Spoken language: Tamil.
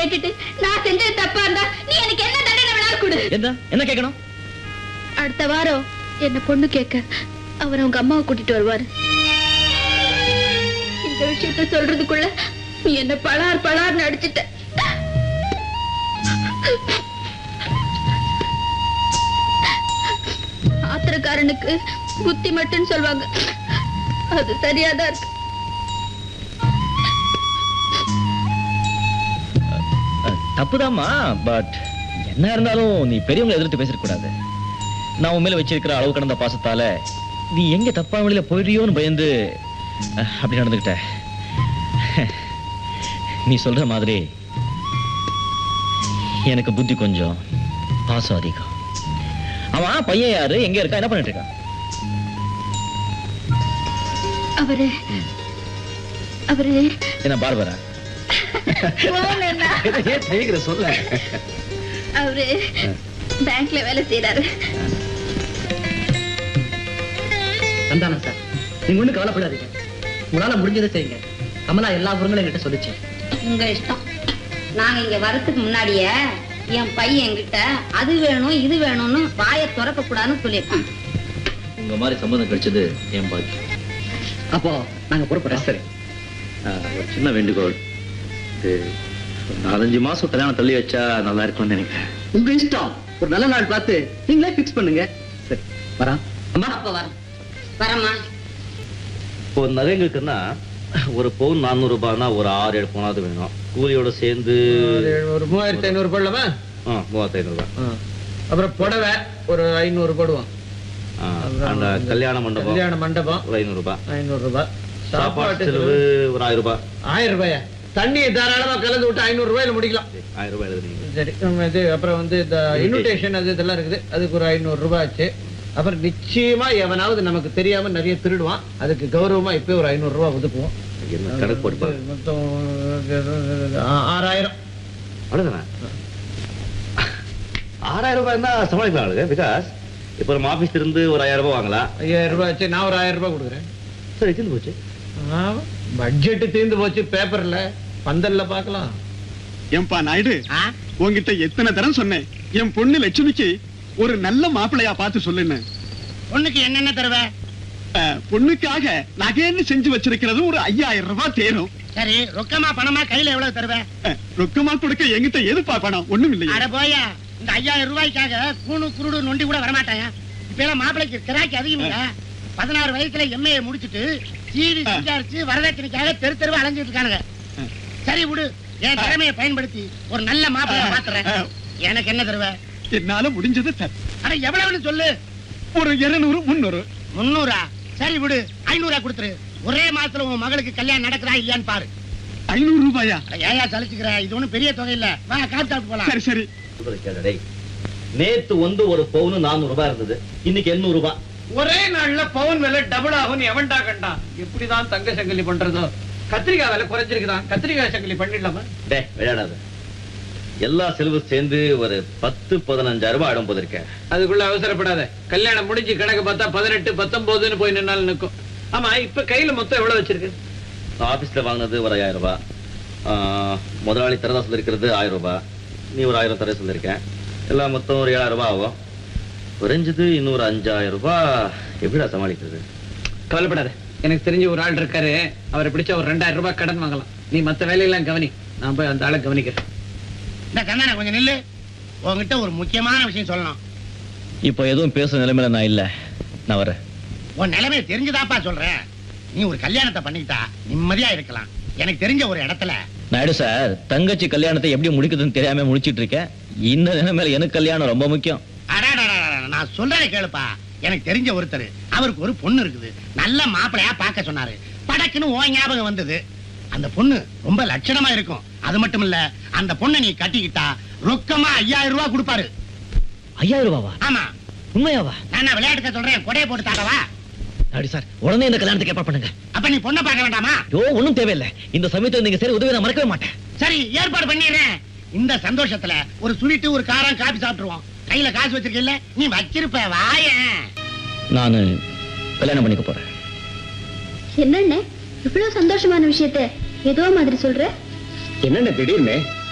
கேட்டுட்டு நான் செஞ்சது தப்பா இருந்தா நீ எனக்கு என்ன தண்டனை வேணாலும் கொடு என்ன என்ன கேட்கணும் அடுத்த வாரம் என்ன பொண்ணு கேட்க அவர் உங்க அம்மாவை கூட்டிட்டு வருவாரு இந்த விஷயத்த சொல்றதுக்குள்ள நீ என்ன பலார் பலார்னு அடிச்சிட்ட ஆத்திரக்காரனுக்கு புத்தி மட்டும் சொல்லுவாங்க அது சரியாதான் இருக்கு தப்புதாம்மா பட் என்ன இருந்தாலும் நீ பெரியவங்களை எதிர்த்து பேசக்கூடாது நான் உன் மேல வச்சிருக்கிற அளவு கடந்த பாசத்தால நீ எங்க தப்பான வழியில போயிடுறியோன்னு பயந்து அஹ், அப்படி நடந்துக்கிட்ட நீ சொல்ற மாதிரி எனக்கு புத்தி கொஞ்சம் பாசம் அதிகம் அவன் பையன் யாரு எங்க இருக்கா என்ன பண்ணிட்டு இருக்கான் அவரு அவரு என்ன பார்பரா போனேன்னா, ஏன் தயங்குற சொல்ல அவரு பேங்க்ல வேலை செய்யறாரு சந்தானம் சார் நீங்க ஒண்ணும் கவலைப்படாதீங்க உங்களால முடிஞ்சதை செய்யுங்க கமலா எல்லா பொருங்களும் என்கிட்ட சொல்லுச்சு உங்க இஷ்டம் நாங்க இங்க வரதுக்கு முன்னாடியே என் பையன் என்கிட்ட அது வேணும் இது வேணும்னு வாயை திறக்க கூடாதுன்னு சொல்லியிருக்கான் உங்க மாதிரி சம்மதம் கிடைச்சது என் பாக்கி அப்போ நாங்க புறப்படுறோம் சரி ஒரு சின்ன வேண்டுகோள் இது ஒரு நாலஞ்சு மாசம் கல்யாணம் தள்ளி வச்சா நல்லா இருக்கும்னு நினைக்கிறேன் உங்க இஷ்டம் ஒரு நல்ல நாள் பார்த்து நீங்களே ஃபிக்ஸ் பண்ணுங்க சரி வரா அம்மா அப்ப வரோம் வரமா இப்போ நகைங்களுக்குன்னா ஒரு பவுன் நானூறு ரூபாய்னா ஒரு ஆறு ஏழு பவுனாவது வேணும் கூலியோட சேர்ந்து ஒரு மூவாயிரத்தி ஐநூறு போடலாமா ஆ, மூவாயிரத்து ஐநூறு ரூபாய் அப்புறம் புடவை ஒரு ஐநூறு போடுவோம் ஆ, அந்த கல்யாண மண்டபம் கல்யாண மண்டபம் ஒரு ஐநூறு ரூபாய் ஐநூறு ரூபாய் சாப்பாடு சாப்பாட்டு செலவு ஒரு ஆயிரம் ரூபாய் ஆயிரம் ரூபாயா தண்ணியை தாராளமா கலந்து விட்டு ஐநூறு ரூபாயில முடிக்கலாம் ஆயிரம் ரூபாய் எழுதுனீங்க சரி நம்ம இது அப்புறம் வந்து இந்த இன்விடேஷன் அது இதெல்லாம் இருக்குது அதுக்கு ஒரு ஐநூறு ரூபாய் ஆச்சு அப்புறம் நிச்சயமா எவனாவது நமக்கு தெரியாம நிறைய திருடுவான் அதுக்கு கௌரவமா இப்பவே ஒரு ஐநூறு ரூபாய் ஒதுக்குவோம் என்ன கணக்கு போட்டு பாருங்க மொத்தம் ஆ- ஆறாயிரம் அவ்வளவுதானே ஆறாயிரம் ரூபாய் தான் சமாளிக்கலாம் ஆளுங்க பிகாஸ் இப்போ நம்ம ஆபீஸ்ல இருந்து ஒரு ஆயிரம் ரூபாய் வாங்கலாம் ஐயாயிரம் ரூபாய் ஆச்சு நான் ஒரு ஆயிரம் ரூபாய் கொடுக்குறேன் சரி தீர்ந்து போச்சு பட்ஜெட் தீர்ந்து போச்சு பேப்பர்ல பந்தல்ல பார்க்கலாம் ஏன்பா நாயுடு உன்கிட்ட எத்தனை தரம் சொன்னேன் என் பொண்ணு லட்சுமிக்கு ஒரு நல்ல மாப்பிள்ளையா பார்த்து சொல்லுன்னு பொண்ணுக்கு என்னென்ன தருவ அஹ், பொண்ணுக்காக நகைன்னு செஞ்சு வச்சிருக்கிறது ஒரு ஐயாயிரம் ரூபாய் தேரும் சரி ரொக்கமா பணமா கையில எவ்வளவு தருவ அஹ், ரொக்கமா கொடுக்க எங்கிட்ட எதுப்பா பணம் ஒண்ணும் இல்லையா அட போயா இந்த ஐயாயிரம் ரூபாய்க்காக கூணு குருடு நொண்டி கூட வரமாட்டாங்க இப்ப எல்லாம் மாப்பிளைக்கு கிராக்கி அதிகம் இல்ல பதினாறு வயசுல எம்ஏ முடிச்சிட்டு சீடி சிங்காரிச்சு வரதட்சணைக்காக தெரு தெருவா அலைஞ்சிட்டு இருக்கானுங்க சரி விடு என் திறமையை பயன்படுத்தி ஒரு நல்ல மாப்பிளைய பாத்துறேன் எனக்கு என்ன தருவ என்னால முடிஞ்சது தர் அட எவ்வளவுன்னு சொல்லு ஒரு இருநூறு முந்நூறு முன்னூறா சரி விடு ஐநூறா கொடுத்துரு ஒரே மாசத்துல உன் மகளுக்கு கல்யாணம் நடக்குதா இல்லையான்னு பாரு ஐநூறு ரூபாயா அட ஏயா சலிச்சுக்கிற இது ஒண்ணும் பெரிய தொகை இல்ல வா காத்து சாப்பிட்டு போலாம் சரி சரி சொல்றது கேளு, டேய். நேத்து வந்து ஒரு பவுன் நானூறு ரூபாய் இருந்தது இன்னைக்கு எண்ணூறு ரூபாய் ஒரே நாள்ல பவுன் விலை டபுள் ஆகும் எவன்டா கண்டான் எப்படிதான் தங்க சங்கிலி பண்றதோ கத்திரிக்காய் விலை குறைஞ்சிருக்குதான் கத்திரிக்காய் சங்கிலி பண்ணிடலாமா டே விளையாடாத எல்லா செலவு சேர்ந்து ஒரு பத்து பதினஞ்சாயிரம் ரூபாய் ஆடும் போதிருக்கேன் அதுக்குள்ள அவசரப்படாத கல்யாணம் முடிஞ்சு கணக்கு பார்த்தா பதினெட்டு பத்தொன்பதுன்னு போய் நின்னாலும் நிற்கும் ஆமா இப்ப கையில மொத்தம் எவ்வளவு வச்சிருக்கு நான் ஆபீஸ்ல வாங்கினது ஒரு ஐயாயிரம் ரூபாய் ஆஹ், முதலாளி தரதா சொல்லிருக்கிறது ஆயிரம் ரூபாய் நீ ஒரு ஆயிரம் தர சொல்லியிருக்கேன் எல்லாம் மொத்தம் ஒரு ஏழாயிரம் ரூபாய் ஆகும் குறைஞ்சது இன்னொரு அஞ்சாயிரம் ரூபாய் எப்படிடா சமாளிக்கிறது கவலைப்படாத எனக்கு தெரிஞ்ச ஒரு ஆள் இருக்காரு அவரை பிடிச்ச ஒரு ரெண்டாயிரம் ரூபாய் கடன் வாங்கலாம் நீ மத்த வேலையெல்லாம் கவனி நான் போய் அந்த ஆளை கவனிக்கிறேன் இந்த கண்ணனை கொஞ்சம் நில்லு உன்கிட்ட ஒரு முக்கியமான விஷயம் சொல்லணும் இப்போ எதுவும் பேசுற நிலைமையில நான் இல்ல நான் வரேன் உன் நிலைமையை தெரிஞ்சுதாப்பா சொல்றேன் நீ ஒரு கல்யாணத்தை பண்ணிக்கிட்டா நிம்மதியா இருக்கலாம் எனக்கு தெரிஞ்ச ஒரு இடத்துல நாயுடு சார் தங்கச்சி கல்யாணத்தை எப்படி முடிக்குதுன்னு தெரியாம முடிச்சிட்டு இருக்கேன் இந்த நிலைமையில எனக்கு கல்யாணம் ரொம்ப முக்கியம் அடாடாடாடா, நான் சொல்றதை கேளுப்பா எனக்கு தெரிஞ்ச ஒருத்தர் அவருக்கு ஒரு பொண்ணு இருக்குது நல்ல மாப்பிளையா பார்க்க சொன்னாரு படக்குன்னு ஓ ஞாபகம் வந்தது அந்த பொண்ணு ரொம்ப லட்சணமா இருக்கும் அது மட்டும் இல்ல அந்த பொண்ணை நீ கட்டிக்கிட்டா ரொக்கமா ஐயாயிரம் ரூபாய் கொடுப்பாரு ஐயாயிரம் ரூபாவா ஆமா உண்மையாவா நான் என்ன விளையாட்டுக்க சொல்றேன் கொடையை போட்டு தாக்கவா நாயுடு சார் உடனே இந்த கல்யாணத்துக்கு ஏற்பாடு பண்ணுங்க அப்ப நீ பொண்ணை பார்க்க வேண்டாமா ஐயோ ஒண்ணும் தேவையில்லை இந்த சமயத்துல நீங்க சரி உதவி நான் மறக்கவே மாட்டேன் சரி ஏற்பாடு பண்ணிடுறேன் இந்த சந்தோஷத்துல ஒரு சுவீட்டு ஒரு காரம் காபி சாப்பிட்டுருவோம் கையில காசு வச்சிருக்கல நீ வச்சிருப்ப வாயேன் நான் கல்யாணம் பண்ணிக்க போறேன் என்னண்ணே இவ்வளவு சந்தோஷமான விஷயத்த ஏதோ மாதிரி சொல்ற என்னென்ன திடீர்னு